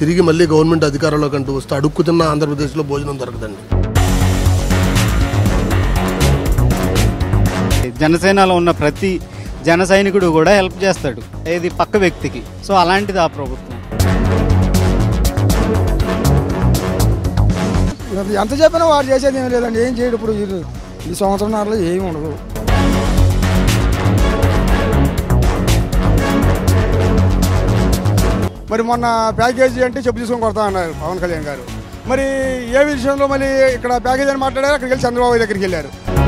తిరిగి మళ్ళీ గవర్నమెంట్ అధికారంలోకి అంటూ వస్తే అడుక్కుతున్న ఆంధ్రప్రదేశ్లో భోజనం దొరకదండి జనసేనలో ఉన్న ప్రతి జన సైనికుడు కూడా హెల్ప్ చేస్తాడు ఏది పక్క వ్యక్తికి సో అలాంటిది ఆ ప్రభుత్వం అది ఎంత చెప్పినా వాడు చేసేది ఏం లేదండి ఏం చేయడు ఇప్పుడు ఈ- ఈ సంవత్సరంన్నరలో ఏమి ఉండదు మరి మొన్న ప్యాకేజీ అంటే చెప్పు తీసుకొని కొడతా అన్నారు పవన్ కళ్యాణ్ గారు మరి ఏ విషయంలో మళ్ళీ ఇక్కడ ప్యాకేజీ అని మాట్లాడారు అక్కడికి వెళ్ళి చంద్రబాబు దగ్గరికి వెళ్ళారు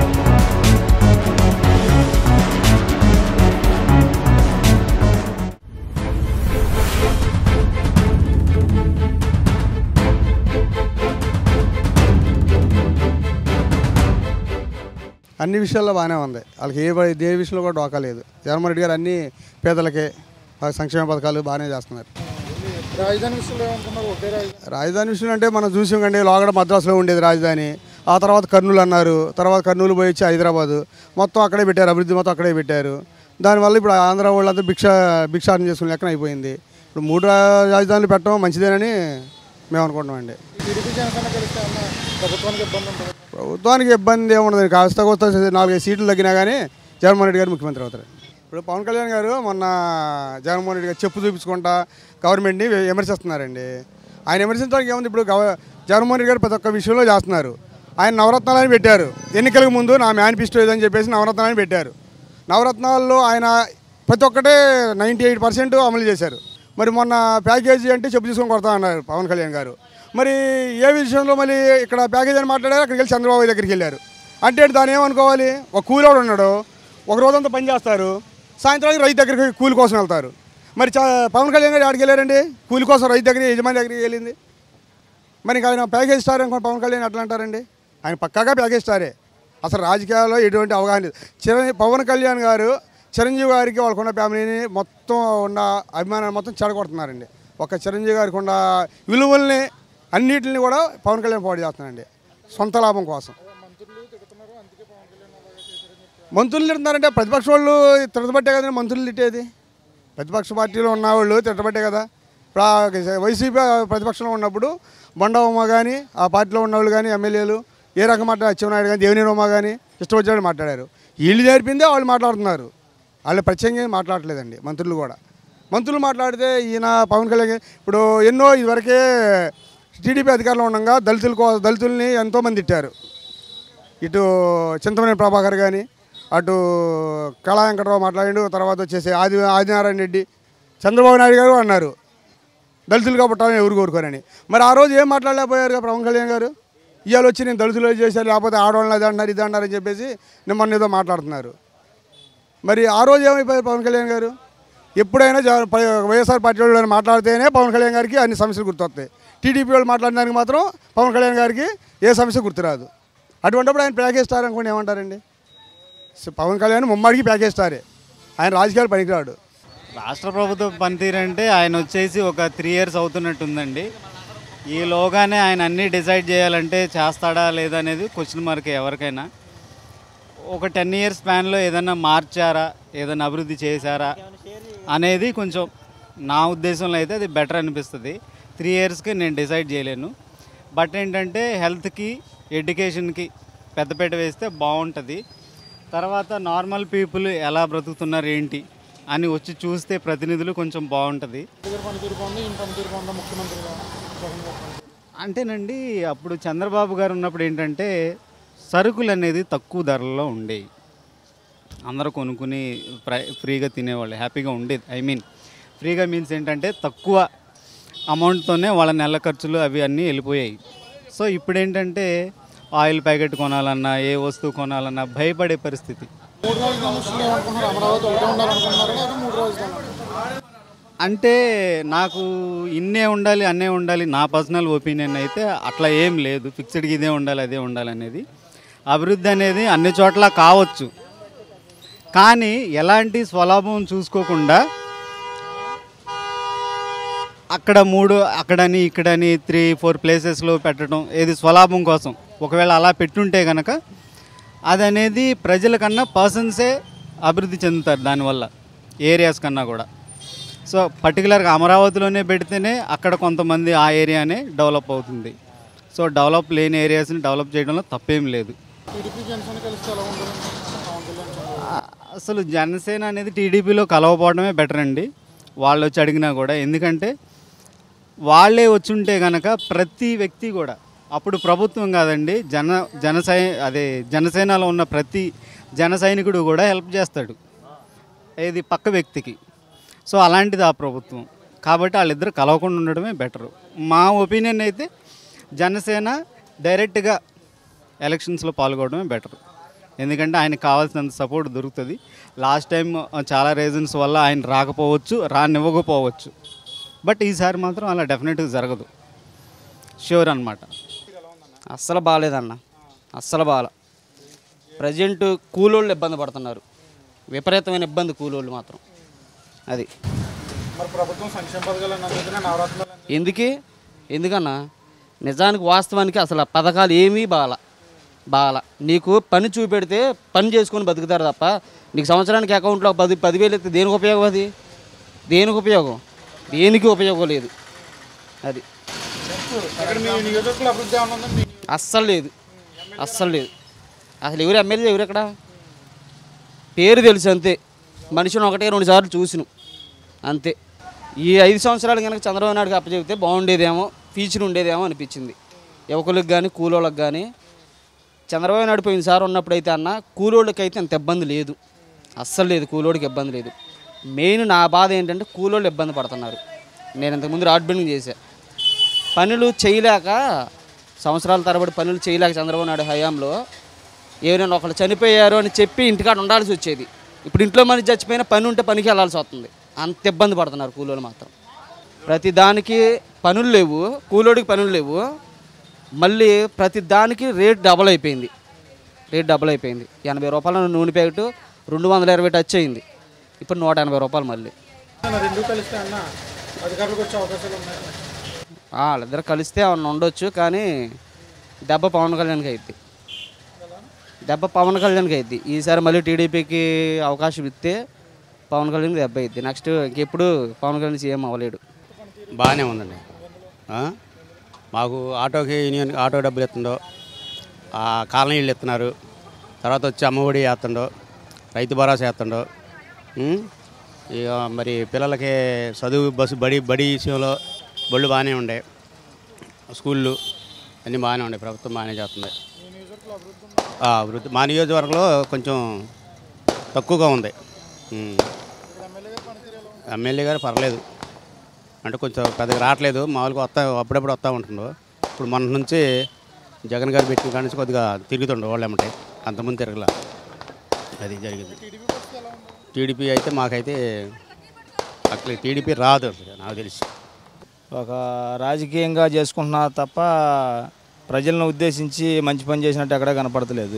అన్ని విషయాల్లో బాగానే ఉంది వాళ్ళకి ఏ ప- ఏ విషయంలో కూడా డోకా లేదు జగన్మోహన్ రెడ్డి గారు అన్ని పేదలకే ఆ సంక్షేమ పథకాలు బాగానే చేస్తున్నారు రాజధాని విషయంలో ఏమనుకున్నారు ఒకే రాజధాని రాజధాని విషయం అంటే మనం చూసాం కండి లోగడ మద్రాసులో ఉండేది రాజధాని ఆ తర్వాత కర్నూలు అన్నారు తర్వాత కర్నూలు పోయి వచ్చి హైదరాబాదు మొత్తం అక్కడే పెట్టారు అభివృద్ధి మొత్తం అక్కడే పెట్టారు దానివల్ల ఇప్పుడు ఆంధ్ర వాళ్ళంతా భిక్ష భిక్షాటన చేసుకునే లెక్కన అయిపోయింది ఇప్పుడు మూడు రా- రాజధానులు పెట్టడం మంచిదేనని మేము అనుకుంటున్నామండి టీడీపీ జనసేన కలిస్తే అన్న ప్రభుత్వానికి ఇబ్బంది ఉంటుంది ప్రభుత్వానికి ఇబ్బంది ఏముండదు కాస్త కొత్త నాలుగైదు సీట్లు తగ్గినా కానీ జగన్మోహన్ రెడ్డి గారు ముఖ్యమంత్రి అవుతారు ఇప్పుడు పవన్ కళ్యాణ్ గారు మొన్న జగన్మోహన్ రెడ్డి గారు చెప్పు చూపించుకుంటా గవర్నమెంట్ని విమర్శిస్తున్నారండి ఆయన విమర్శించడానికి ఏముంది ఇప్పుడు గవ- జగన్మోహన్ రెడ్డి గారు ప్రతి ఒక్క విషయంలో చేస్తున్నారు ఆయన నవరత్నాలని పెట్టారు ఎన్నికలకు ముందు నా మేనిఫెస్టో ఇదని చెప్పేసి నవరత్నాలని పెట్టారు నవరత్నాల్లో ఆయన ప్రతి ఒక్కటే నైంటీ ఎయిట్ పర్సెంట్ అమలు చేశారు మరి మొన్న ప్యాకేజీ అంటే చెప్పు తీసుకొని కొడతా అన్నారు పవన్ కళ్యాణ్ గారు మరి ఏ విషయంలో మళ్ళీ ఇక్కడ ప్యాకేజీ అని మాట్లాడారు అక్కడికి వెళ్ళి చంద్రబాబు దగ్గరికి వెళ్ళారు అంటే దాన్ని ఏమనుకోవాలి ఒక కూలోడు ఉన్నాడు ఒక రోజంతా పని చేస్తారు సాయంత్రానికి రైతు దగ్గరికి కూలి కోసం వెళ్తారు మరి చ- పవన్ కళ్యాణ్ గారు ఆడికి వెళ్ళారండి కూలి కోసం రైతు దగ్గర యజమాని దగ్గరికి వెళ్ళింది మరి ఇంకా ఆయన ప్యాకేజ్ స్టార్ అనుకోండి పవన్ కళ్యాణ్ ఎట్లా అంటారండి ఆయన పక్కాగా ప్యాకేజ్ స్టారే అసలు రాజకీయాల్లో ఎటువంటి అవగాహన లేదు చిరంజీవి పవన్ కళ్యాణ్ గారు చిరంజీవి గారికి వాళ్ళకున్న ఫ్యామిలీని మొత్తం ఉన్న అభిమానాన్ని మొత్తం చెడగొడుతున్నారండి ఒక చిరంజీవి గారికి ఉన్న విలువల్ని అన్నిటిని కూడా పవన్ కళ్యాణ్ పాడు చేస్తున్నారండి సొంత లాభం కోసం మంత్రులు తిడుతున్నారంటే ప్రతిపక్ష వాళ్ళు తిట్టబట్టే కదండి మంత్రులు తిట్టేది ప్రతిపక్ష పార్టీలో ఉన్న వాళ్ళు తిట్టబట్టే కదా ఇప్పుడు ఆ వైసీపీ ప్రతిపక్షంలో ఉన్నప్పుడు బొండవమ్మ కానీ ఆ పార్టీలో ఉన్నవాళ్ళు కానీ ఎమ్మెల్యేలు ఏ రకం మాట అచ్చెన్నాయుడు కానీ దేవినేని ఉమ్మ కానీ ఇష్టం వచ్చినట్టు మాట్లాడారు వీళ్ళు జరిపిందే వాళ్ళు మాట్లాడుతున్నారు వాళ్ళు ప్రత్యేకంగా మాట్లాడలేదండి మంత్రులు కూడా మంత్రులు మాట్లాడితే ఈయన పవన్ కళ్యాణ్ గారు- ఇప్పుడు ఎన్నో ఇదివరకే టీడీపీ అధికారంలో ఉండగా దళితుల కో దళితుల్ని ఎంతోమంది తిట్టారు ఇటు చింతమనేని ప్రభాకర్ కానీ అటు కళా వెంకటరావు మాట్లాడిండు తర్వాత వచ్చేసి ఆది ఆదినారాయణ రెడ్డి చంద్రబాబు నాయుడు గారు అన్నారు దళితులుగా పుట్టాలని ఎవరు కోరుకోరని మరి ఆ రోజు ఏం మాట్లాడలేకపోయారు పవన్ కళ్యాణ్ గారు ఇవాళ వచ్చి నేను దళితులు చేశాను లేకపోతే ఆడవాళ్ళని అది అంటారు ఇది అంటారు అని చెప్పేసి నేను మొన్న ఏదో మాట్లాడుతున్నారు మరి ఆ రోజు ఏమైపోయారు పవన్ కళ్యాణ్ గారు ఎప్పుడైనా జ- ప- వైఎస్ఆర్ పార్టీ వాళ్ళు మాట్లాడితేనే పవన్ కళ్యాణ్ గారికి అన్ని సమస్యలు గుర్తొస్తాయి టీడీపీ వాళ్ళు మాట్లాడడానికి మాత్రం పవన్ కళ్యాణ్ గారికి ఏ సమస్య గుర్తురాదు అటువంటిప్పుడు ఆయన ప్యాకేజ్ స్టార్ అనుకోండి ఏమంటారండి సో పవన్ కళ్యాణ్ ముమ్మడికి ప్యాకేజ్ స్టారే ఆయన రాజకీయాలు పనికిరాడు రాష్ట్ర ప్రభుత్వ పనితీరు అంటే ఆయన వచ్చేసి ఒక త్రీ ఇయర్స్ అవుతున్నట్టుందండి ఈలోగానే ఆయన అన్నీ డిసైడ్ చేయాలంటే చేస్తాడా లేదా అనేది క్వశ్చన్ మార్క్ ఎవరికైనా ఒక టెన్ ఇయర్స్ స్పాన్లో ఏదైనా మార్చారా ఏదైనా అభివృద్ధి చేశారా అనేది కొంచెం నా ఉద్దేశంలో అయితే అది బెటర్ అనిపిస్తుంది త్రీ ఇయర్స్కి నేను డిసైడ్ చేయలేను బట్ ఏంటంటే హెల్త్కి ఎడ్యుకేషన్కి పెద్దపీట వేస్తే బాగుంటుంది తర్వాత నార్మల్ పీపుల్ ఎలా బ్రతుకుతున్నారు ఏంటి అని వచ్చి చూస్తే ప్రతినిధులు కొంచెం బాగుంటుంది దగ్గర పనితీరు బాగుంది ఈయన పనితీరు బాగుందా ముఖ్యమంత్రిగా జగన్ గారి పనితీరు. అంటేనండి అప్పుడు చంద్రబాబు గారు ఉన్నప్పుడు ఏంటంటే సరుకులు అనేది తక్కువ ధరల్లో ఉండేవి అందరూ కొనుక్కుని ప్రై ఫ్రీగా తినేవాళ్ళు హ్యాపీగా ఉండేది ఐ మీన్ ఫ్రీగా మీన్స్ ఏంటంటే తక్కువ అమౌంట్తోనే వాళ్ళ నెల ఖర్చులు అవి అన్నీ వెళ్ళిపోయాయి సో ఇప్పుడు ఏంటంటే ఆయిల్ ప్యాకెట్ కొనాలన్నా ఏ వస్తువు కొనాలన్నా భయపడే పరిస్థితి మూడు రాజధానుల విషయంలో ఏమనుకున్నారు అమరావతి ఒకటే ఉండాలనుకున్నారా లేదా మూడు రాజధానులు అంటే నాకు ఇన్నే ఉండాలి అన్నే ఉండాలి నా పర్సనల్ ఒపీనియన్ అయితే అట్లా ఏం లేదు ఫిక్స్డ్గా ఇదే ఉండాలి అదే ఉండాలి అనేది అభివృద్ధి అనేది అన్ని చోట్ల కావచ్చు కానీ ఎలాంటి స్వలాభం చూసుకోకుండా అక్కడ మూడు అక్కడని ఇక్కడని త్రీ ఫోర్ ప్లేసెస్లో పెట్టడం ఏది స్వలాభం కోసం ఒకవేళ అలా పెట్టుంటే కనుక అది అనేది ప్రజల కన్నా పర్సన్సే అభివృద్ధి చెందుతారు దానివల్ల ఏరియాస్ కన్నా కూడా సో పర్టికులర్గా అమరావతిలోనే పెడితేనే అక్కడ కొంతమంది ఆ ఏరియానే డెవలప్ అవుతుంది సో డెవలప్ లేని ఏరియాస్ని డెవలప్ చేయడంలో తప్పేం లేదు టీడీపీ జనసేన కలిస్తే ఎలా ఉంటుంది పవన్ కళ్యాణ్ చంద్రబాబు ఆ, అసలు జనసేన అనేది టీడీపీలో కలవపోవడమే బెటర్ అండి వాళ్ళు వచ్చి అడిగినా కూడా ఎందుకంటే వాళ్ళే వచ్చుంటే గనక ప్రతి వ్యక్తి కూడా అప్పుడు ప్రభుత్వం కాదండి జన జనసై అదే జనసేనలో ఉన్న ప్రతి జన సైనికుడు కూడా హెల్ప్ చేస్తాడు ఏది పక్క వ్యక్తికి సో అలాంటిది ఆ ప్రభుత్వం కాబట్టి వాళ్ళిద్దరు కలవకుండా ఉండడమే బెటరు మా ఒపీనియన్ అయితే జనసేన డైరెక్ట్గా ఎలక్షన్స్లో పాల్గొనడమే బెటర్ ఎందుకంటే ఆయనకు కావాల్సినంత సపోర్ట్ దొరుకుతుంది లాస్ట్ టైం చాలా రీజన్స్ వల్ల ఆయన రాకపోవచ్చు రానివ్వకపోవచ్చు బట్ ఈసారి మాత్రం అలా డెఫినెట్గా జరగదు ష్యూర్ అనమాట అస్సలు బాగాలేదన్న అస్సలు బాగాల ప్రజెంట్ కూలోళ్ళు ఇబ్బంది పడుతున్నారు విపరీతమైన ఇబ్బంది కూలోళ్ళు మాత్రం అది మరి ప్రభుత్వం సంక్షేమ పథకాలు అందుకనే నవరత్నాలు ఎందుకే ఎందుకన్నా నిజానికి వాస్తవానికి అసలు ఆ పథకాలు ఏమీ బాల బాల నీకు పని చూపెడితే పని చేసుకొని బతుకుతారు తప్ప నీకు సంవత్సరానికి అకౌంట్లో ఒక పది పదివేలు ఇస్తే దేనికి ఉపయోగం అది దేనికి ఉపయోగం దేనికి ఉపయోగం లేదు అది ఇక్కడ మీ నియోజకవర్గంలో అభివృద్ధి ఏమన్నా ఉందండి మీ అస్సలు లేదు అస్సలు లేదు అసలు ఎవరు ఎమ్మెల్యే ఎవరు ఎక్కడ పేరు తెలుసు అంతే మనిషిని ఒకటే రెండు సార్లు చూసిను అంతే ఈ ఐదు సంవత్సరాలు కనుక చంద్రబాబు నాయుడుకి అప్పచెబితే బాగుండేదేమో ఫీచర్ ఉండేదేమో అనిపించింది యువకులకు కానీ కూలోళ్ళకి కానీ చంద్రబాబు నాయుడు పోయినసారి ఉన్నప్పుడు అయితే అన్న కూలోళ్ళకి అయితే అంత ఇబ్బంది లేదు అస్సలు లేదు కూలోడికి ఇబ్బంది లేదు మెయిన్ నా బాధ ఏంటంటే కూలోళ్ళు ఇబ్బంది పడుతున్నారు నేను ఇంతకుముందు రాడ్ బిల్డింగ్ చేశా పనులు చేయలేక సంవత్సరాల తరబడి పనులు చేయలేక చంద్రబాబు నాయుడు హయాంలో ఎవరైనా ఒకళ్ళు చనిపోయారు అని చెప్పి ఇంటికాడ ఉండాల్సి వచ్చేది ఇప్పుడు ఇంట్లో మనిషి చచ్చిపోయినా పని ఉంటే పనికి వెళ్ళాల్సి వస్తుంది అంత ఇబ్బంది పడుతున్నారు కూలోళ్ళు మాత్రం ప్రతి దానికి పనులు లేవు కూలోడికి పనులు లేవు మళ్ళీ ప్రతి దానికి రేట్ డబల్ అయిపోయింది రేట్ డబల్ అయిపోయింది ఎనభై రూపాయల నూనె ప్యాకెట్ రెండు వందల ఇరవై టచ్ అయింది ఇప్పుడు నూట ఎనభై రూపాయలు మళ్ళీ అన్న రెండు కలిస్తే అన్న అధికారులకు వచ్చే అవకాశాలు ఉన్నాయి ఆ, వాళ్ళిద్దరు కలిస్తే ఏమన్నా ఉండొచ్చు కానీ దెబ్బ పవన్ కళ్యాణ్కి అయింది దెబ్బ పవన్ కళ్యాణ్కి అయింది ఈసారి మళ్ళీ టీడీపీకి అవకాశం ఇస్తే పవన్ కళ్యాణ్కి దెబ్బ అయింది నెక్స్ట్ ఇంకెప్పుడు పవన్ కళ్యాణ్ సీఎం అవ్వలేడు బాగానే ఉందండి ఆ? మాకు ఆటోకి యూనియన్ ఆటో డబ్బులు ఇస్తుండో ఆ కాలనీ ఇళ్ళు ఇస్తున్నారు తర్వాత వచ్చి అమ్మఒడి వేస్తుండో రైతు భరోసా వేస్తుండో ఉం? ఇక మరి పిల్లలకి చదువు బస్సు బడి బడి విషయంలో బళ్ళు బాగానే ఉండే స్కూళ్ళు అన్నీ బాగానే ఉండే ప్రభుత్వం బాగానే చేస్తుంది ఆ, అభివృద్ధి మా నియోజకవర్గంలో కొంచెం తక్కువగా ఉంది ఉం. ఎమ్మెల్యే గారు పర్లేదు అంటే కొంచెం పెద్దగా రావట్లేదు మామూలుగా వస్తా అప్పుడప్పుడు వస్తూ ఉంటుండు ఇప్పుడు మొన్న నుంచి జగన్ గారు పెట్టిన కాడి నుంచి కొద్దిగా తిరుగుతుండు వాళ్ళు ఏమంటే అంతకుముందు తిరగల అది జరిగింది టీడీపీ అయితే మాకైతే అట్లా టీడీపీ రాదు అసలు నాకు తెలిసి ఒక రాజకీయంగా చేసుకుంటున్నా తప్ప ప్రజలను ఉద్దేశించి మంచి పని చేసినట్టు ఎక్కడా కనపడతలేదు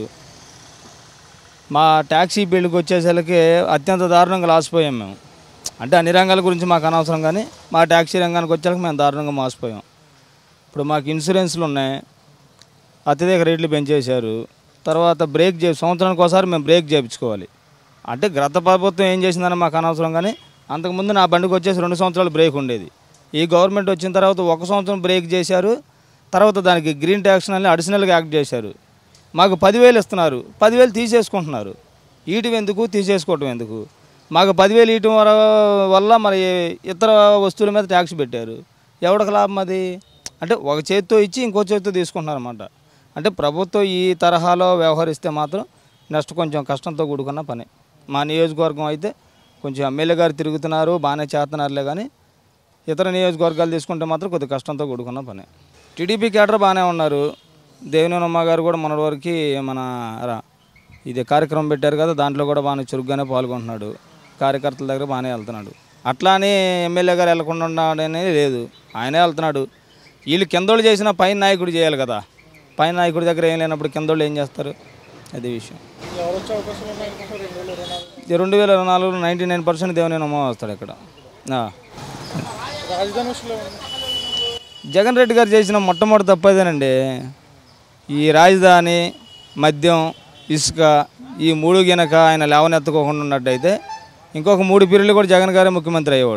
మా ట్యాక్సీ బిల్లుకి వచ్చేసరికి అత్యంత దారుణంగా లాసిపోయాం మేము అంటే అన్ని రంగాల గురించి మాకు అనవసరం కానీ మా ట్యాక్సీ రంగానికి వచ్చాక మేము దారుణంగా మోసపోయాం ఇప్పుడు మాకు ఇన్సూరెన్స్లు ఉన్నాయి అత్యధిక రేట్లు పెంచేశారు తర్వాత బ్రేక్ చే సంవత్సరానికి ఒకసారి మేము బ్రేక్ చేయించుకోవాలి అంటే గత ప్రభుత్వం ఏం చేసిందని మాకు అనవసరం కానీ అంతకుముందు నా బండికి వచ్చేసి రెండు సంవత్సరాలు బ్రేక్ ఉండేది ఈ గవర్నమెంట్ వచ్చిన తర్వాత ఒక సంవత్సరం బ్రేక్ చేశారు తర్వాత దానికి గ్రీన్ ట్యాక్స్ అని అడిషనల్గా యాక్ట్ చేశారు మాకు పదివేలు ఇస్తున్నారు పదివేలు తీసేసుకుంటున్నారు ఈయటం ఎందుకు తీసేసుకోవటం ఎందుకు మాకు పదివేలు ఇయటం వర- వల్ల మరి ఇతర వస్తువుల మీద ట్యాక్స్ పెట్టారు ఎవరికి లాభం అది అంటే ఒక చేత్తో ఇచ్చి ఇంకో చేత్తో తీసుకుంటున్నారు అనమాట అంటే ప్రభుత్వం ఈ తరహాలో వ్యవహరిస్తే మాత్రం నెక్స్ట్ కొంచెం కష్టంతో కూడుకున్న పని మా నియోజకవర్గం అయితే కొంచెం ఎమ్మెల్యే గారు తిరుగుతున్నారు బాగానే చేస్తున్నారులే కానీ ఇతర నియోజకవర్గాలు తీసుకుంటే మాత్రం కొద్ది కష్టంతో కూడుకున్న పని టీడీపీ కేడర్ బాగానే ఉన్నారు దేవినేనమ్మ గారు కూడా మొన్నటి వరకు మన రా- ఇది కార్యక్రమం పెట్టారు కదా దాంట్లో కూడా బాగానే చురుగ్గానే పాల్గొంటున్నాడు కార్యకర్తల దగ్గర బాగానే వెళ్తున్నాడు అట్లా అని ఎమ్మెల్యే గారు వెళ్లకుండా ఉన్నాడనేది లేదు ఆయనే వెళ్తున్నాడు వీళ్ళు కిందోళ్ళు చేసిన పైన నాయకుడు చేయాలి కదా పైన నాయకుడి దగ్గర ఏం లేనప్పుడు కిందోళ్ళు ఏం చేస్తారు అదే విషయం ఎవరు వచ్చే అవకాశాలు ఉన్నాయి అనుకుంటారు రెండు వేల ఇరవై నాలుగు ఈ రెండు వేల ఇరవై నాలుగులో నైంటీ నైన్ పర్సెంట్ దేవినేనమ్మ వస్తాడు ఇక్కడ ఆ. రాజధాని విషయంలో ఉంది. జగన్ రెడ్డి గారు చేసిన మొట్టమొదటి తప్పదేనండి ఈ రాజధాని మద్యం ఇసుక ఈ మూడు గినక ఆయన లేవనెత్తుకోకుండా ఉన్నట్టయితే ఇంకొక మూడు పీరియడ్లు కూడా జగన్ గారే ముఖ్యమంత్రి అయ్యేవాడు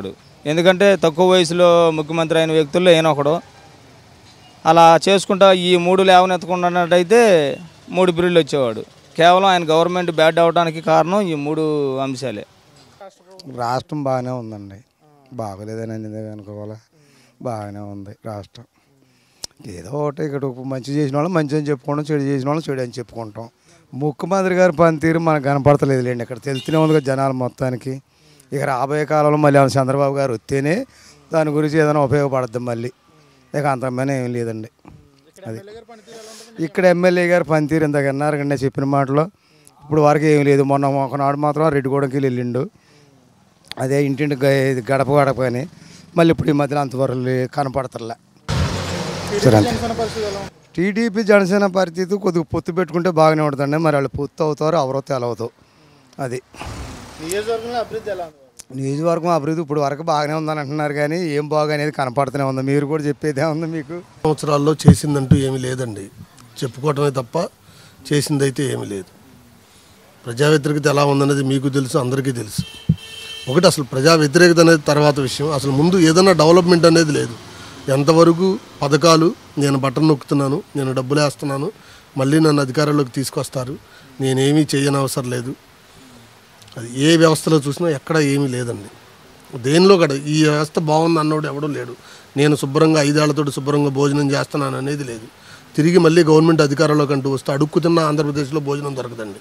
ఎందుకంటే తక్కువ వయసులో ముఖ్యమంత్రి అయిన వ్యక్తుల్లో ఈయన ఒకడు అలా చేసుకుంటా ఈ మూడు లేవనెత్తకుండానట్టయితే మూడు బిల్లులు వచ్చేవాడు కేవలం ఆయన గవర్నమెంట్ బ్యాడ్ అవడానికి కారణం ఈ మూడు అంశాలే రాష్ట్రం బాగానే ఉందండి బాగోలేదని అనేది అనుకోవాలా బాగానే ఉంది రాష్ట్రం ఏదో ఒకటి ఇక్కడ మంచి చేసిన వాళ్ళు మంచి అని చెప్పుకుంటాం చెడు చేసిన వాళ్ళు చెడు అని చెప్పుకుంటాం ముఖ్యమంత్రి గారి పనితీరు మనకు కనపడతలేదు లేండి ఇక్కడ తెలుస్తూనే ఉంది కదా జనాలు మొత్తానికి ఇక రాబోయే కాలంలో మళ్ళీ ఏమైనా చంద్రబాబు గారు వస్తేనే దాని గురించి ఏదైనా ఉపయోగపడుద్ది మళ్ళీ ఇక అంతమైన ఏం లేదండి అది ఇక్కడ ఎమ్మెల్యే గారు పనితీరు ఇందాక అన్నారు కండి నేను చెప్పిన మాటలో ఇప్పుడు వరకు ఏం లేదు మొన్న ఒకనాడు మాత్రం రెడ్డిగూడెంకి వెళ్ళిండు అదే ఇంటింటి గ- ఇది గడప గడప అని మళ్ళీ ఇప్పుడు ఈ మధ్యన అంతవరకు లే- కనపడతలే సరే అంతే. జనసేన పరిస్థితి ఎలా ఉంది టీడీపీ జనసేన పరిస్థితి కొద్దిగా పొత్తు పెట్టుకుంటే బాగానే ఉంటుందండి మరి వాళ్ళు పొత్తు అవుతారు ఎవరో తెలవదు అది నియోజకవర్గంలో అభివృద్ధి ఎలా ఉంది నియోజకవర్గం అభివృద్ధి ఇప్పుడు వరకు బాగానే ఉందని అంటున్నారు కానీ ఏం బాగా అనేది కనపడుతూనే ఉంది మీరు కూడా చెప్పేదే ఉంది మీకు సంవత్సరాల్లో చేసిందంటూ ఏమీ లేదండి చెప్పుకోవటమే తప్ప చేసిందైతే ఏమీ లేదు ప్రజా వ్యతిరేకత ఎలా ఉందనేది మీకు తెలుసు అందరికీ తెలుసు ఒకటి అసలు ప్రజా వ్యతిరేకత అనేది తర్వాత విషయం అసలు ముందు ఏదైనా డెవలప్మెంట్ అనేది లేదు ఎంతవరకు పథకాలు నేను బటన్ నొక్కుతున్నాను నేను డబ్బులు వేస్తున్నాను మళ్ళీ నన్ను అధికారంలోకి తీసుకొస్తారు నేనేమీ చేయని అవసరం లేదు అది ఏ వ్యవస్థలో చూసినా ఎక్కడ ఏమీ లేదండి దేనిలో కూడా ఈ వ్యవస్థ బాగుంది అన్నోడు ఎవడూ లేడు నేను శుభ్రంగా ఐదేళ్లతోటి శుభ్రంగా భోజనం చేస్తున్నాను అనేది లేదు తిరిగి మళ్ళీ గవర్నమెంట్ అధికారంలోకి అంటూ వస్తే అడుక్కుతున్న ఆంధ్రప్రదేశ్లో భోజనం దొరకదండి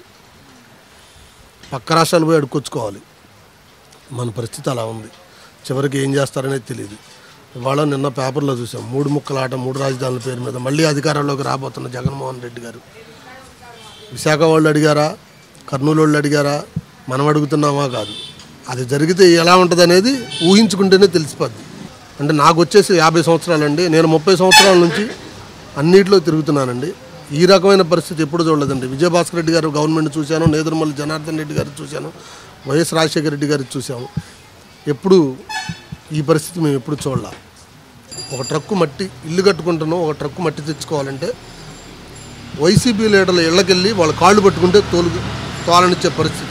పక్క రాష్ట్రాలు పోయి అడుక్కొచ్చుకోవాలి మన పరిస్థితి అలా ఉంది చివరికి ఏం చేస్తారనేది తెలియదు ఇవాళ నిన్న పేపర్లో చూసాం మూడు ముక్కల ఆట మూడు రాజధానుల పేరు మీద మళ్ళీ అధికారంలోకి రాబోతున్న జగన్మోహన్ రెడ్డి గారు విశాఖ వాళ్ళు అడిగారా కర్నూలు వాళ్ళు అడిగారా మనం అడుగుతున్నామా కాదు అది జరిగితే ఎలా ఉంటుంది అనేది ఊహించుకుంటేనే తెలిసిపోద్ది అంటే నాకు వచ్చేసి యాభై సంవత్సరాలండి నేను ముప్పై సంవత్సరాల నుంచి అన్నిట్లో తిరుగుతున్నానండి ఈ రకమైన పరిస్థితి ఎప్పుడు చూడలేదండి విజయభాస్కర్ రెడ్డి గారు గవర్నమెంట్ చూశాను నేదురుమల్లి జనార్దన్ రెడ్డి గారు చూశాను వైఎస్ రాజశేఖర రెడ్డి గారు చూసాము ఎప్పుడు ఈ పరిస్థితి మేము ఎప్పుడు చూడాల ఒక ట్రక్కు మట్టి ఇల్లు కట్టుకుంటున్నాం ఒక ట్రక్కు మట్టి తెచ్చుకోవాలంటే వైసీపీ లీడర్ల ఇళ్ళకెళ్ళి వాళ్ళ కాళ్ళు పట్టుకుంటే తోలు తోలనిచ్చే పరిస్థితి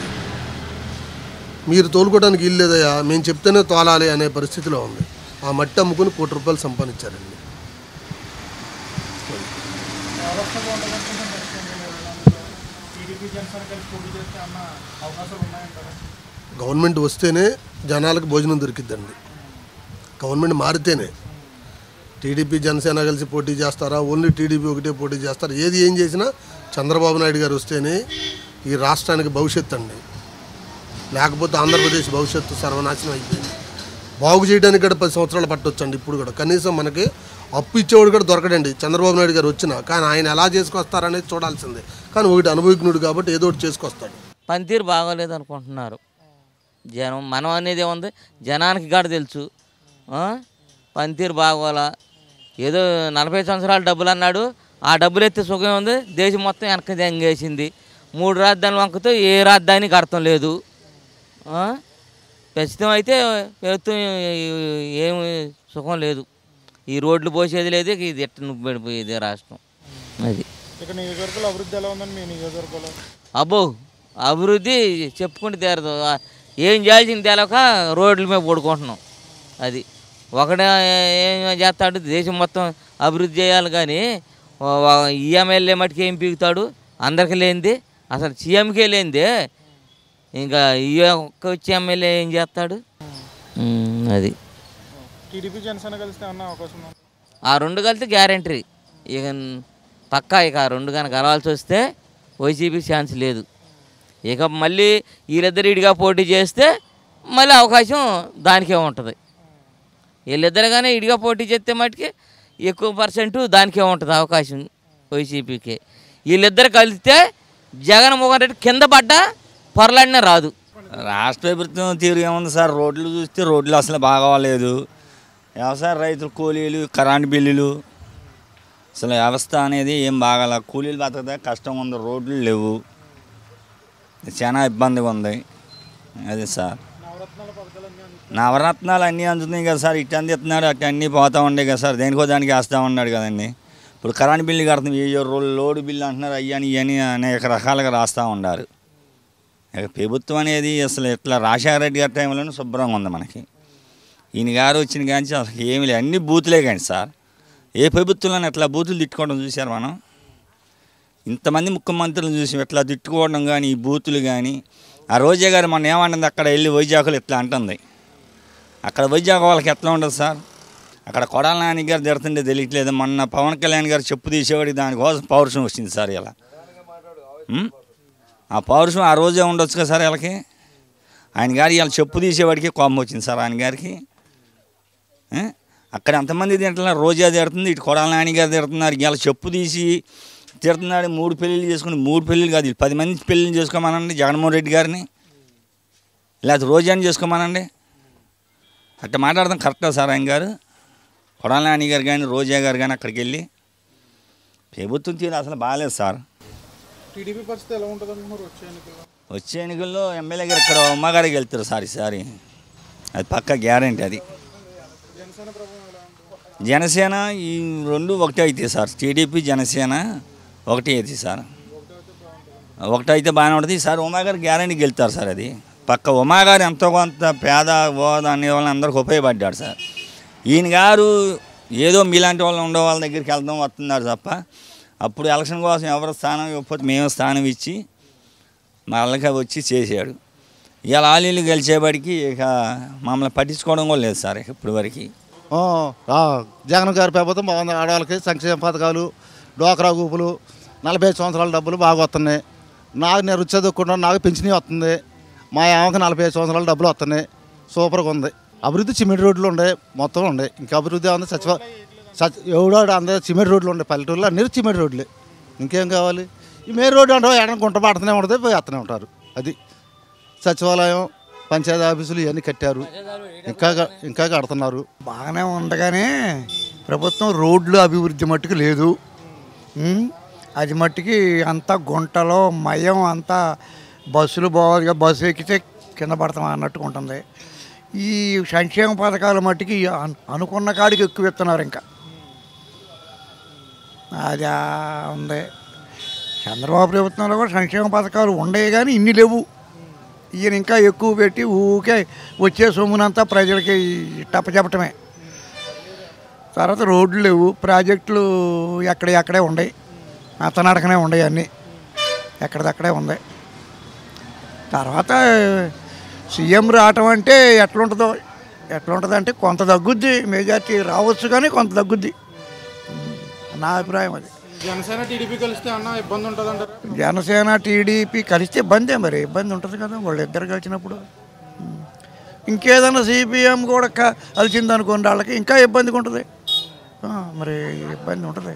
మీరు తోలుకోవడానికి ఇల్లు లేదయ్యా మేము చెప్తేనే తోలాలి అనే పరిస్థితిలో ఉంది ఆ మట్టి అమ్ముకుని కోటి రూపాయలు సంపాదించారండి టీడీపీ జనసేన కలిసి పోటీ చేస్తే అన్న అవకాశాలు ఉన్నాయంటారా గవర్నమెంట్ వస్తేనే జనాలకు భోజనం దొరికిద్దండి గవర్నమెంట్ మారితేనే టీడీపీ జనసేన కలిసి పోటీ చేస్తారా ఓన్లీ టీడీపీ ఒకటే పోటీ చేస్తారా ఏది ఏం చేసినా చంద్రబాబు నాయుడు గారు వస్తేనే ఈ రాష్ట్రానికి భవిష్యత్తు అండి లేకపోతే ఆంధ్రప్రదేశ్ భవిష్యత్తు సర్వనాశనం అయిపోయింది బాగు చేయడానికి కూడా పది సంవత్సరాలు పట్టొచ్చండి ఇప్పుడు కూడా కనీసం మనకి అప్పు ఇచ్చేవాడు కూడా దొరకడండి చంద్రబాబు నాయుడు గారు వచ్చినా కానీ ఆయన ఎలా చేసుకొస్తారనేది చూడాల్సిందే కానీ ఒకటి అనుభవజ్ఞుడు కాబట్టి ఏదో ఒకటి చేసుకొస్తాడు పనితీరు బాగోలేదు అనుకుంటున్నారు జనం మనం అనేది ఏముంది జనానికి కాడ తెలుసు ఆ? పనితీరు బాగోలా ఏదో నలభై సంవత్సరాల డబ్బులు అన్నాడు ఆ డబ్బులు ఎత్తే సుఖం ఉంది దేశం మొత్తం వెనక్కి దెంగేసింది మూడు రాజధానులు వంకతో ఏ రాజధానికి అర్థం లేదు ఆ? ప్రస్తుతం అయితే ప్రభుత్వం ఏమి సుఖం లేదు ఈ రోడ్లు పోసేది లేదు ఇక ఇది ఎట్ట నువ్వు పడిపోయేది రాష్ట్రం అది ఇక్కడ నియోజకవర్గంలో అభివృద్ధి ఎలా ఉందని మీ నియోజకవర్గంలో అబ్బో అభివృద్ధి చెప్పుకుంటే తీరదు ఆ, ఏం చేయాల్సింది తేలక రోడ్ల మీద పడుకుంటున్నాం అది ఒకడే ఏం చేస్తాడు దేశం మొత్తం అభివృద్ధి చేయాలి కానీ ఓ- ఓ- ఈ ఎమ్మెల్యే మటుకు ఏం పీకుతాడు అందరికి లేనిది అసలు సీఎంకే లేనిదే ఇంకా ఈ ఒక్క వచ్చే ఎమ్మెల్యే ఏం చేస్తాడు ఉమ్, అది టీడీపీ జనసేన కలిస్తే అన్న అవకాశం ఉందా ఆ రెండు కలిస్తే గ్యారంటీ ఇక పక్కా ఇక ఆ రెండు కనుక కలవాల్సి వస్తే వైసీపీ ఛాన్స్ లేదు ఇక మళ్ళీ వీళ్ళిద్దరు ఇడిగా పోటీ చేస్తే మళ్ళీ అవకాశం దానికే ఉంటుంది వీళ్ళిద్దరు కానీ ఇడిగా పోటీ చేస్తే మటుకి ఎక్కువ పర్సెంట్ దానికే ఉంటుంది అవకాశం వైసీపీకి వీళ్ళిద్దరు కలిస్తే జగన్మోహన్ రెడ్డి కింద పడ్డా పొరలాడినా రాదు రాష్ట్ర ప్రభుత్వం తీరు ఏముంది సార్ రోడ్లు చూస్తే రోడ్లు అసలు బాగోలేదు వ్యవసాయ రైతులు కూలీలు కరెంట్ బిల్లులు అసలు వ్యవస్థ అనేది ఏం బాగాల కూలీలు బతకదా కష్టం ఉంది రోడ్లు లేవు చాలా ఇబ్బందిగా ఉంది అది సార్ నవరత్నాలు అన్నీ అందుతున్నాయి కదా సార్ ఇటు అందిస్తున్నాడు అటు అన్నీ పోతా ఉండే కదా సార్ దేనికో దానికి వేస్తూ ఉన్నాడు కదండి ఇప్పుడు కరెంట్ బిల్లు కడుతున్నాం ఏ రోజు లోడ్ బిల్లు అంటున్నారు అయ్యని ఇవని అనేక రకాలుగా రాస్తూ ఉండారు ఇక ప్రభుత్వం అనేది అసలు ఇట్లా రాజశేఖర రెడ్డి గారి టైంలోనే శుభ్రంగా ఉంది మనకి ఈయన గారు వచ్చిన కానీ అసలు ఏమి లేదు అన్ని బూతులే కానీ సార్ ఏ ప్రభుత్వంలో ఎట్లా బూతులు తిట్టుకోవడం చూశారు మనం ఇంతమంది ముఖ్యమంత్రులను చూసి ఎట్లా తిట్టుకోవడం కానీ ఈ బూతులు కానీ ఆ రోజా గారు మొన్న ఏమంటుంది అక్కడ వెళ్ళి వైజాగ్లో ఇట్లా అంటుంది అక్కడ వైజాగ్ వాళ్ళకి ఎట్లా ఉండదు సార్ అక్కడ కొడాల నాని గారు తిడుతుంటే తెలియట్లేదు మొన్న పవన్ కళ్యాణ్ గారు చెప్పు తీసేవాడికి దానికోసం పౌరుషం వచ్చింది సార్ ఇలా ఉం? ఆ పౌరుషం ఆ రోజే ఉండొచ్చు కదా సార్ వీళ్ళకి ఆయన గారు ఇలా చెప్పు తీసేవాడికి కోపం వచ్చింది సార్ ఆయన గారికి ఏ? అక్కడ ఎంతమంది తింటున్నారు రోజా తిడుతుంది ఇటు కొడాల నాని గారు తిడుతున్నారు ఇలా చెప్పు తీసి తిడుతున్నాడు మూడు పెళ్ళిళ్ళు చేసుకుని మూడు పెళ్ళిళ్ళు కాదు వీళ్ళు పది మంది పెళ్ళిళ్ళు చేసుకోమనండి జగన్మోహన్ రెడ్డి గారిని లేకపోతే రోజాని చేసుకోమనండి అట్లా మాట్లాడదాం కరెక్టా సార్ ఆయన గారు కొడాల నాని గారు కానీ రోజా గారు కానీ అక్కడికి వెళ్ళి ప్రభుత్వం తీరు అసలు బాగాలేదు సార్ టీడీపీ పరిస్థితి ఎలా ఉంటుంది అనుకున్నారు వచ్చే ఎన్నికల్లో వచ్చే ఎన్నికల్లో ఎమ్మెల్యే గారు ఇక్కడ అమ్మగారికి వెళ్తారు సార్ ఈసారి అది పక్క గ్యారంటీ అది జనసేన ప్రభావం ఎలా ఉంటుంది జనసేన ఈ రెండు ఒకటే అవుతాయి సార్ టీడీపీ జనసేన ఒకటే అవుతాయి సార్ ఒకటే అయితే బాగానే ఉంటుంది ఈసారి ఉమాగారు గ్యారంటీ గెలుతారు సార్ అది పక్క ఉమాగారు ఎంతో కొంత పేద హోదా అనే వాళ్ళని అందరికి ఉపయోగపడ్డాడు సార్ ఈయన గారు ఏదో మీలాంటి వాళ్ళు ఉండే వాళ్ళ దగ్గరికి వెళ్దాం వస్తున్నారు తప్ప అప్పుడు ఎలక్షన్ కోసం ఎవరు స్థానం ఇవ్వకపోతే మేము స్థానం ఇచ్చి మళ్ళీ వచ్చి చేసాడు ఇవాళ ఆలీలు గెలిచేవాడికి ఇక మమ్మల్ని పట్టించుకోవడం కూడా లేదు సార్ ఇప్పటి వరకు ఆ, ఆ, జగన్ గారి ప్రభుత్వం బాగుంది ఆడవాళ్ళకి సంక్షేమ పథకాలు డోక్రా గ్రూపులు నలభై ఐదు సంవత్సరాల డబ్బులు బాగా వస్తున్నాయి నాకు నేను రుచి చదువుకుంటాను నాకు పెన్షన్ వస్తుంది మా ఆమెకి నలభై ఐదు సంవత్సరాల డబ్బులు వస్తున్నాయి సూపర్గా ఉంది అభివృద్ధి సిమెంట్ రోడ్లు ఉండే మొత్తం ఉండే ఇంకా అభివృద్ధి ఉంది సచివ సచ్ ఎవడో అందరూ సిమెంట్ రోడ్లు ఉండే పల్లెటూరులో అన్ని సిమెంట్ రోడ్లే ఇంకేం కావాలి ఈ మెయిన్ రోడ్డు అంటే ఎక్కడ గుంట పడుతూనే ఉంటుంది పోయి వస్తూనే ఉంటారు అది సచివాలయం పంచాయతీ ఆఫీసులు ఇవన్నీ కట్టారు ఇంకా క- ఇంకా కడుతున్నారు బాగానే ఉంది కానీ ప్రభుత్వం రోడ్లు అభివృద్ధి మట్టుకు లేదు ఉం? అది మట్టుకి అంతా గుంటలో మయం అంతా బస్సులు బాగా బస్సు ఎక్కితే కింద పడతాం అన్నట్టుగా ఉంటుంది ఈ సంక్షేమ పథకాల మట్టుకి అను- అనుకున్న కాడికి ఎక్కువ ఇస్తున్నారు ఇంకా అది ఆ ఉంది చంద్రబాబు ప్రభుత్వంలో కూడా సంక్షేమ పథకాలు ఉండేవి కానీ ఇన్ని లేవు ఈయన ఇంకా ఎక్కువ పెట్టి ఊకే వచ్చే సొమ్మునంతా ప్రజలకి టప్పచెప్పటమే తర్వాత రోడ్లు లేవు ప్రాజెక్టులు ఎక్కడ ఎక్కడే ఉన్నాయి అతనడకనే ఉన్నాయి అన్నీ ఎక్కడిదక్కడే ఉన్నాయి తర్వాత సీఎం రావటం అంటే ఎట్లుంటుందో ఎట్లుంటుంది అంటే కొంత తగ్గుద్ది మెజార్టీ రావచ్చు కానీ కొంత తగ్గుద్ది నా అభిప్రాయం అది జనసేన టీడీపీ కలిస్తే అన్న ఇబ్బంది ఉంటుంది అంటారా జనసేన టీడీపీ కలిస్తే ఇబ్బందే మరి ఇబ్బంది ఉంటుంది కదా వాళ్ళు ఇద్దరు కలిసినప్పుడు ఉం. ఇంకేదైనా సిపిఎం కూడా క- కలిసింది అనుకోండి వాళ్ళకి ఇంకా ఇబ్బందిగా ఉంటుంది ఆ, మరి ఇబ్బంది ఉంటుంది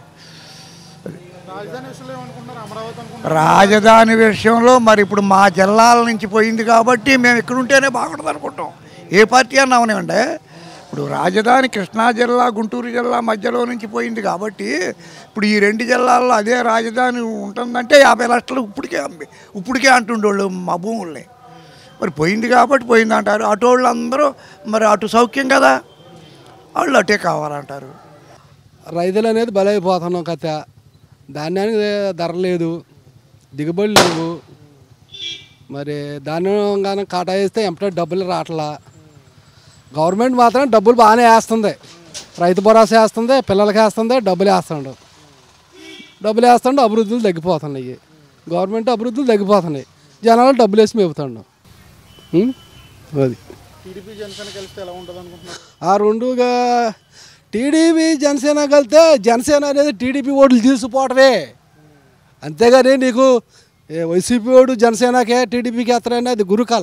రాజధాని విషయంలో ఏమనుకుంటున్నారు అమరావతి అనుకుంటున్నారు రాజధాని విషయంలో మరి ఇప్పుడు మా జిల్లాల నుంచి పోయింది కాబట్టి మేము ఇక్కడ ఉంటేనే బాగుంటుంది అనుకుంటాం ఏ పార్టీ అన్నా అవనివ్వండి ఇప్పుడు రాజధాని కృష్ణా జిల్లా గుంటూరు జిల్లా మధ్యలో నుంచి పోయింది కాబట్టి ఇప్పుడు ఈ రెండు జిల్లాల్లో అదే రాజధాని ఉంటుందంటే యాభై లక్షలు ఇప్పటికే అమ్మి ఇప్పటికే అంటుండోళ్ళు మా భూముల్ని మరి పోయింది కాబట్టి పోయింది అంటారు అటు వాళ్ళు అందరూ మరి అటు సౌఖ్యం కదా వాళ్ళు అటే కావాలంటారు రైతులు అనేది బలైపోతున్నాం కథ ధాన్యానికి ధర లేదు దిగుబడి లేవు మరి ధాన్యం కానీ కాటా వేస్తే ఎంపటే డబ్బులు రావట్లా గవర్నమెంట్ మాత్రం డబ్బులు బాగానే వేస్తుంది రైతు భరోసా వేస్తుంది పిల్లలకి వేస్తుంది డబ్బులు వేస్తుండు డబ్బులు వేస్తుండే అభివృద్ధులు తగ్గిపోతున్నాయి గవర్నమెంట్ అభివృద్ధులు తగ్గిపోతున్నాయి జనాలు డబ్బులు వేసి మేపుతాడు ఉం? అది టీడీపీ జనసేన కలిస్తే ఎలా ఉంటుంది అనుకుంటున్నారు ఆ రెండుగా టీడీపీ జనసేన కలితే జనసేన అనేది టీడీపీ ఓట్లు తీసుకుపోవటమే అంతేగాని నీకు ఏ వైసీపీ ఓడు జనసేనకే టీడీపీకి ఎత్తరని అది గురుకల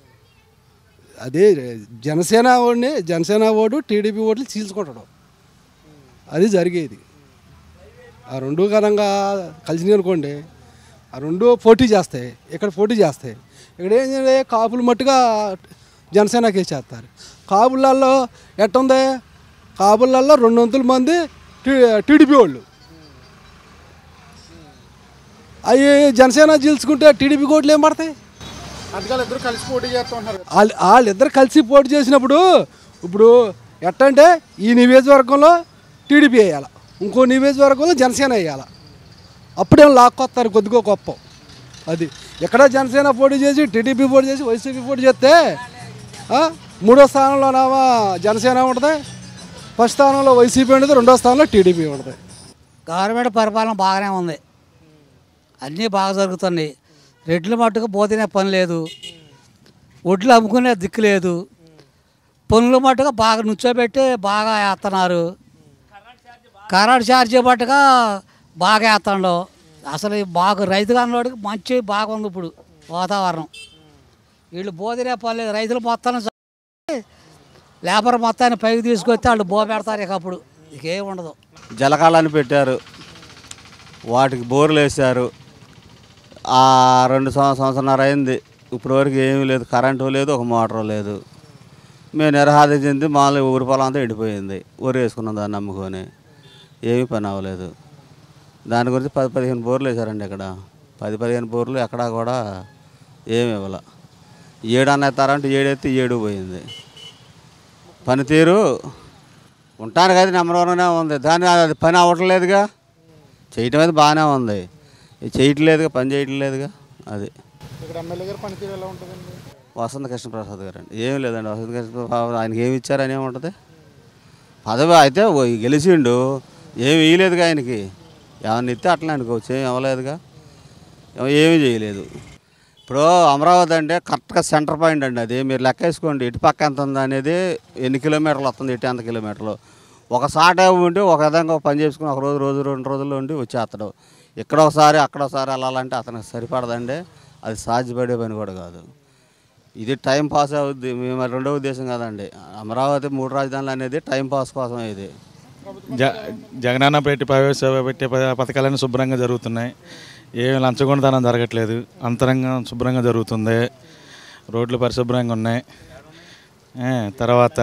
అది జనసేన ఓడిని జనసేన ఓడు టీడీపీ ఓట్లు చీల్చుకుంటాడు అది జరిగేది ఆ రెండు ఘనంగా కలిసినాయి అనుకోండి ఆ రెండు పోటీ చేస్తాయి ఇక్కడ పోటీ చేస్తాయి ఇక్కడ ఏం చేయాలి కాపులు మట్టుగా జనసేనకి వేసేస్తారు కాపులలో ఎట్టుంది కాపులలో రెండు వందల మంది టీ టీడీపీ వాళ్ళు అవి జనసేన చీల్చుకుంటే టీడీపీ కోట్లు ఏం పడతాయి అందుకని ఇద్దరు కలిసి పోటీ చేస్తూ ఉంటారు వాళ్ళు వాళ్ళిద్దరు కలిసి పోటీ చేసినప్పుడు ఇప్పుడు ఎట్టంటే ఈ నియోజకవర్గంలో టీడీపీ వేయాలి ఇంకో నియోజకవర్గంలో జనసేన వేయాలి అప్పుడేం లాక్కొస్తారు కొద్దిగా గొప్ప అది ఎక్కడ జనసేన పోటీ చేసి టీడీపీ పోటీ చేసి వైసీపీ పోటీ చేస్తే ఆ, మూడో స్థానంలోనేమో జనసేన ఉంటుంది ఫస్ట్ స్థానంలో వైసీపీ ఉంటుంది రెండో స్థానంలో టీడీపీ ఉంటుంది గవర్నమెంట్ పరిపాలన బాగానే ఉంది అన్నీ బాగా జరుగుతున్నాయి రెడ్ల మట్టుకు పోతేనే పని లేదు ఒడ్లు అమ్ముకునే దిక్కు లేదు పనులు మట్టుగా బాగా నుంచోబెట్టి బాగా వేస్తున్నారు కరెంట్ ఛార్జీ మట్టుగా బాగా వేస్తాడు అసలు ఈ బాగా రైతు కానివాడికి మంచి బాగుంది ఇప్పుడు వాతావరణం వీళ్ళు బోధినే పని లేదు రైతులు మొత్తాన్ని చ- లేబర్ మొత్తాన్ని పైకి తీసుకొస్తే వాళ్ళు బో పెడతారు ఇక అప్పుడు ఇకేం ఉండదు జలకాలని పెట్టారు వాటికి బోర్లు వేశారు ఆ రెండు సంవ- సంవత్సరాలు అయింది ఇప్పటి వరకు ఏమీ లేదు కరెంటు లేదు ఒక మోటార్ లేదు మేము నిరహాద చెంది మామూలుగా ఊరి పొలం అంతా ఎండిపోయింది ఊరు వేసుకున్నాం దాన్ని నమ్ముకొని ఏమీ పని అవ్వలేదు దాని గురించి పది పదిహేను బోర్లు వేశారండి ఇక్కడ పది పదిహేను బోర్లు ఎక్కడా కూడా ఏమి ఇవ్వాల ఏడు అన్న ఎత్తారంటే ఏడెత్తి ఏడు పోయింది పనితీరు ఉంటానికి అది నెంబర్ వన్గానే ఉంది దాని అది పని అవ్వట్లేదుగా చేయటం అయితే బాగానే ఉంది ఇది చేయట్లేదుగా పని చేయట్లేదుగా అది ఇక్కడ ఎమ్మెల్యే గారి పనితీరు ఎలా ఉంటుందండి వసంత కృష్ణప్రసాద్ గారు అండి ఏమీ లేదండి వసంత కృష్ణప్రసాద్ ఆయనకి ఏమి ఇచ్చారని ఏముంటుంది పదవి అయితే ఓ గెలిచిండు ఏమి ఇయ్యలేదుగా ఆయనకి ఏమన్నా ఇస్తే అట్లా అనుకోవచ్చు ఏమి ఇవ్వలేదుగా ఏం- ఏమీ చేయలేదు ఇప్పుడు అమరావతి అంటే కరెక్ట్గా సెంటర్ పాయింట్ అండి అది మీరు లెక్క వేసుకోండి ఇటు పక్క ఎంత ఉంది అనేది ఎన్ని కిలోమీటర్లు వస్తుంది ఇటు ఎంత కిలోమీటర్లు ఒక సాట ఉండి ఒక విధంగా పని చేసుకుని ఒక రోజు రోజు రెండు రోజుల్లో ఉండి వచ్చేస్తాడు ఇక్కడ ఒకసారి అక్కడ ఒకసారి వెళ్ళాలంటే అతనికి సరిపడదండి అది సాధ్యపడే పని కూడా కాదు ఇది టైం పాస్ అవుద్ది మేము రెండో ఉద్దేశం కాదండి అమరావతి మూడు రాజధానులు అనేది టైం పాస్ కోసం ఇది జ జగనన్న పెట్టి ప్రవేశపెట్టే ప- పథకాలన్నీ శుభ్రంగా జరుగుతున్నాయి ఏం లంచగొండతనం జరగట్లేదు అంతరంగం శుభ్రంగా జరుగుతుంది రోడ్లు పరిశుభ్రంగా ఉన్నాయి ఏ, తర్వాత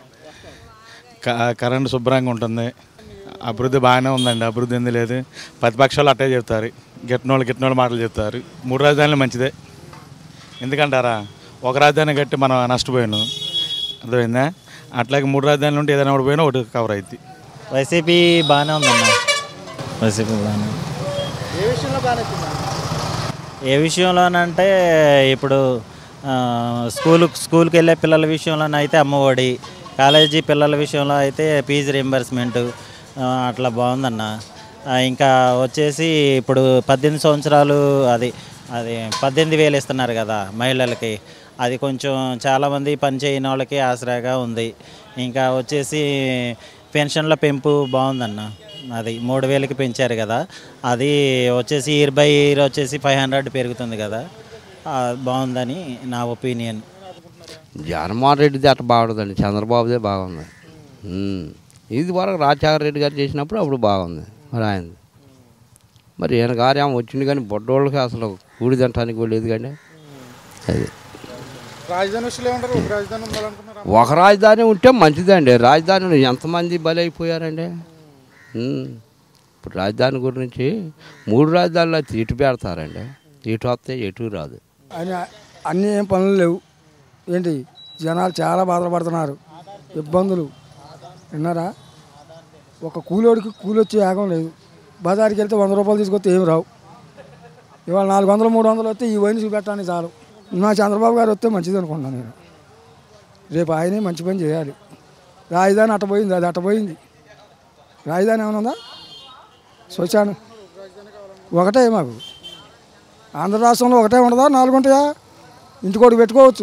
క కరెంటు శుభ్రంగా ఉంటుంది అభివృద్ధి బాగానే ఉందండి అభివృద్ధి ఏంది లేదు ప్రతిపక్షాలు అట్టే చెప్తారు గిట్టినోళ్ళు గిట్టినోళ్ళు మాటలు చెప్తారు మూడు రాజధానులు మంచిదే ఎందుకంటారా ఒక రాజధాని కట్టి మనం నష్టపోయాను అర్థమైందా అట్లాగే మూడు రాజధానులు ఉంటే ఏదైనా ఒకటి పోయినా ఒకటి కవర్ అవుతుంది వైసీపీ బాగానే ఉందన్న వైసీపీ బాగానే ఉంది. ఏ విషయంలో బాగా నచ్చింది ఏ విషయంలోనంటే ఇప్పుడు ఆ, స్కూల్ స్కూల్కి వెళ్ళే పిల్లల విషయంలోనైతే అమ్మఒడి కాలేజీ పిల్లల విషయంలో అయితే ఫీజు రింబర్స్మెంట్ అట్లా బాగుందన్న ఆ, ఇంకా వచ్చేసి ఇప్పుడు పద్దెనిమిది సంవత్సరాలు అది అది పద్దెనిమిది వేలు ఇస్తున్నారు కదా మహిళలకి అది కొంచెం చాలామంది పని చేయని వాళ్ళకి ఆసరాగా ఉంది ఇంకా వచ్చేసి పెన్షన్ల పెంపు బాగుందన్న అది మూడు వేలకి పెంచారు కదా అది వచ్చేసి ఇయర్ బై ఇయర్ వచ్చేసి ఫైవ్ హండ్రెడ్ పెరుగుతుంది కదా ఆ, బాగుందని నా ఒపీనియన్ జగన్మోహన్ రెడ్డిది అట్లా బాగుంటుందండి చంద్రబాబుదే బాగుంది ఉమ్. ఇది వరకు రాజశేఖర రెడ్డి గారు చేసినప్పుడు అప్పుడు బాగుంది మరి ఆయన మరి ఈయన గారు ఏమో వచ్చింది కానీ బొడ్డోళ్ళకి అసలు కూడి తినటానికి కూడా లేదు కానీ అది రాజధాని విషయంలో ఏమంటారు ఒక రాజధాని ఉండాలనుకున్నారు ఒక రాజధాని ఉంటే మంచిదండి రాజధాని ఎంతమంది బలైపోయారండి ఉమ్. ఇప్పుడు రాజధాని గురించి మూడు రాజధానులు అయితే ఇటు పెడతారండి ఇటు వస్తే ఎటు రాదు అని అన్నీ ఏం పనులు లేవు ఏంటి జనాలు చాలా బాధలు పడుతున్నారు ఇబ్బందులు విన్నారా ఒక కూలోడికి కూలి వచ్చే యాగం లేదు బజార్కి వెళ్తే వంద రూపాయలు తీసుకొస్తే ఏమి రావు ఇవాళ నాలుగు వందలు మూడు వందలు వస్తే ఈ వైన్ చూపెట్టడానికి చాలు నా చంద్రబాబు గారు వస్తే మంచిది అనుకుంటున్నాను నేను రేపు ఆయనే మంచి పని చేయాలి రాజధాని అట్ట పోయింది అది అట్ట పోయింది రాజధాని ఏమైనా ఉందా చూచాను ఒకటే మాకు ఆంధ్ర రాష్ట్రంలో ఒకటే ఉండదా నాలుగు ఉంటాయా ఇంటికోటి పెట్టుకోవచ్చు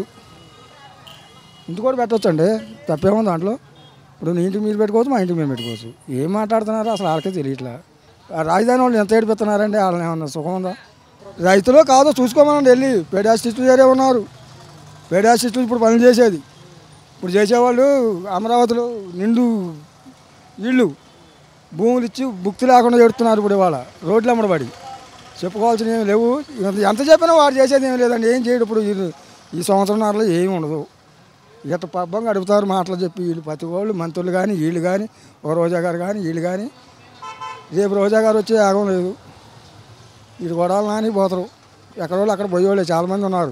ఇంటికోటి పెట్టవచ్చు అండి తప్పేముంది దాంట్లో ఇప్పుడు నీ ఇంటికి మీరు పెట్టుకోవచ్చు మా ఇంటికి మేము పెట్టుకోవచ్చు ఏం మాట్లాడుతున్నారో అసలు వాళ్ళకే తెలియట్లా ఆ రాజధాని వాళ్ళు ఎంత ఏడిపిస్తున్నారండి వాళ్ళని ఏమన్నా సుఖం ఉందా రైతులో కాదో చూసుకోమనండి వెళ్ళి పేడాసిస్టులు వేరే ఉన్నారు పేడాసిస్టులు ఇప్పుడు పనులు చేసేది ఇప్పుడు చేసేవాళ్ళు అమరావతిలో నిండు ఇళ్ళు భూములు ఇచ్చి భుక్తి లేకుండా చెడుతున్నారు ఇప్పుడు ఇవాళ రోడ్లు అమ్మడబడి చెప్పుకోవాల్సిన ఏమి లేవు ఎంత- ఎంత చెప్పినా వాడు చేసేది ఏం లేదండి ఏం చేయడు ఇప్పుడు ఈ- ఈ సంవత్సరంన్నరలో ఏమి ఉండదు ఇట్ట పబ్బంగా అడుగుతారు మాటలు చెప్పి వీళ్ళు ప్రతి వాళ్ళు మంత్రులు కానీ వీళ్ళు కానీ ఒక రోజా గారు కానీ వీళ్ళు కానీ రేపు రోజా గారు వచ్చే యాగం లేదు వీళ్ళు గొడవలు నాని పోతారు ఎక్కడ వాళ్ళు అక్కడ పోయేవాళ్ళే చాలామంది ఉన్నారు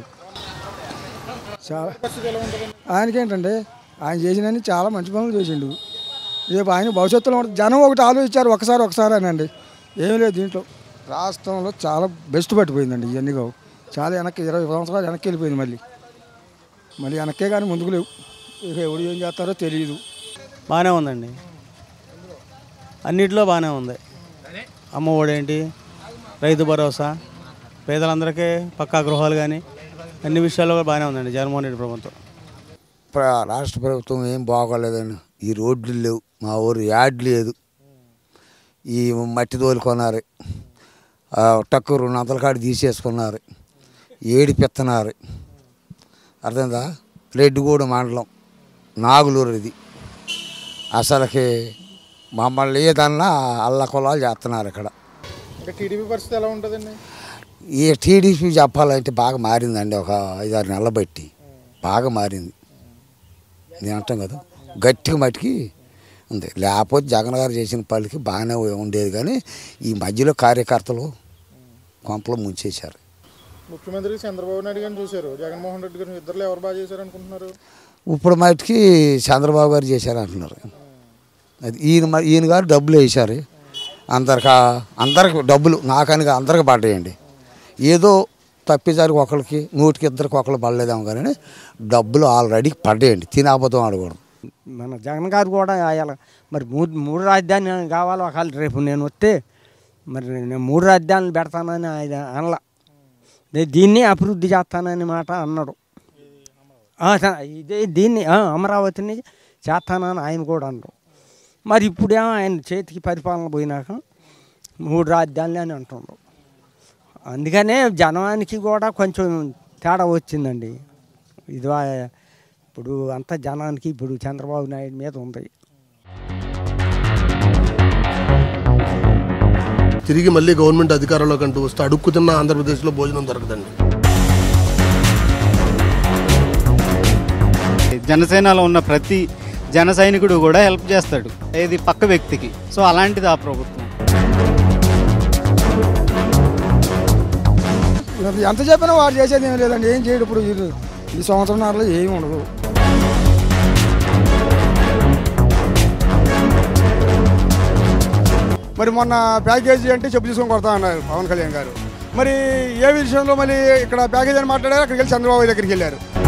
చాలా ఆయనకేంటంటే ఆయన చేసినన్ని చాలా మంచి పనులు చేసిండు రేపు ఆయన భవిష్యత్తులో ఉంటుంది. జనం ఒకటి ఆలోచించారు ఒకసారి ఒకసారి అనండి ఏమీ లేదు దీంట్లో రాష్ట్రంలో చాలా బెస్ట్ పట్టిపోయిందండి ఇవన్నీ కావు చాలా వెనక్కి ఇరవై సంవత్సరాలు వెనక్కి వెళ్ళిపోయింది మళ్ళీ మళ్ళీ వెనక్కే కానీ ముందుకు లేవు ఇక ఎవడు ఏం చేస్తారో తెలియదు బాగానే ఉందండి అన్నిట్లో బాగానే ఉంది అమ్మ ఒడేంటి రైతు భరోసా పేదలందరికీ పక్కా గృహాలు కానీ అన్ని విషయాల్లో కూడా బాగానే ఉందండి జగన్మోహన్ రెడ్డి ప్రభుత్వం ప్ర- రాష్ట్ర ప్రభుత్వం ఏం బాగోలేదండి ఈ రోడ్లు లేవు మా ఊరు యార్డ్ లేదు ఈ మట్టి తోలుకున్నారు ఆ టక్కు రెండు వందల కాడి తీసేసుకున్నారు ఏడిపిస్తున్నారు అర్థమైందా రెడ్డిగూడ మండలం నాగులూరు ఇది అసలుకి మమ్మల్ని ఏదన్నా అల్లకొలాలు చేస్తున్నారు ఇక్కడ ఇంకా టీడీపీ పరిస్థితి ఎలా ఉంటుందండి ఈ టీడీపీ చెప్పాలంటే బాగా మారిందండి ఒక ఐదారు నెలల బట్టి బాగా మారింది నేను అంటాం కదా గట్టిగా మట్టికి ఉంది లేకపోతే జగన్ గారు చేసిన పనికి బాగానే ఉండేది కానీ ఈ మధ్యలో కార్యకర్తలు కొంపలో ముంచేశారు ముఖ్యమంత్రి చంద్రబాబు నాయుడు గారిని చూశారు జగన్మోహన్ రెడ్డి గారిని ఇద్దరు ఎవరు బాగా చేశారు అనుకుంటున్నారు ఇప్పుడు మటుకి చంద్రబాబు గారు చేశారు అంటున్నారు అది ఈయన మ- ఈయన గారు డబ్బులు వేశారు అందరికి అందరికి డబ్బులు నాకని కాదు, అందరికి పడ్డాయండి ఏదో తప్పిదారికి ఒకరికి నూటికి ఇద్దరికి ఒకరు పడలేదేమో కానీ డబ్బులు ఆల్రెడీ పడ్డాయండి తినాబోతం ఆడకూడదు మన జగన్ గారు కూడా ఆయన మరి మూడు మూడు రాజధాని కావాలి ఒకవేళ రేపు నేను వస్తే మరి నేను మూడు రాజధానులు పెడతానని ఆయన అనలా నేను దీన్ని అభివృద్ధి చేస్తానని మాట అన్నాడు ఆ, స- ఇదే దీన్ని ఆ, అమరావతిని చేస్తానని ఆయన కూడా అన్నాడు మరి ఇప్పుడేమో ఆయన చేతికి పరిపాలన పోయినాక మూడు రాజధానులు అని అంటుండ్రు అందుకనే జనానికి కూడా కొంచెం తేడా వచ్చిందండి ఇది వా- ఇప్పుడు అంతా జనానికి ఇప్పుడు చంద్రబాబు నాయుడు మీద ఉంది తిరిగి మళ్ళీ గవర్నమెంట్ అధికారంలోకి అంటూ వస్తే అడుక్కు తిన్న ఆంధ్రప్రదేశ్లో భోజనం దొరకదండి జనసేనలో ఉన్న ప్రతి జన సైనికుడు కూడా హెల్ప్ చేస్తాడు ఏది పక్క వ్యక్తికి సో అలాంటిది ఆ ప్రభుత్వం ఎంత చెప్పినా వాడు చేసేది ఏం లేదండి ఏం చేయడు ఇప్పుడు ఇది ఈ సంవత్సరంలో ఏమి ఉండదు మరి మొన్న ప్యాకేజీ అంటే చెప్పు తీసుకొని కొడతా అన్నారు పవన్ కళ్యాణ్ గారు మరి ఏ విషయంలో మళ్ళీ ఇక్కడ ప్యాకేజీ అని మాట్లాడారు అక్కడికి వెళ్ళి చంద్రబాబు దగ్గరికి వెళ్ళారు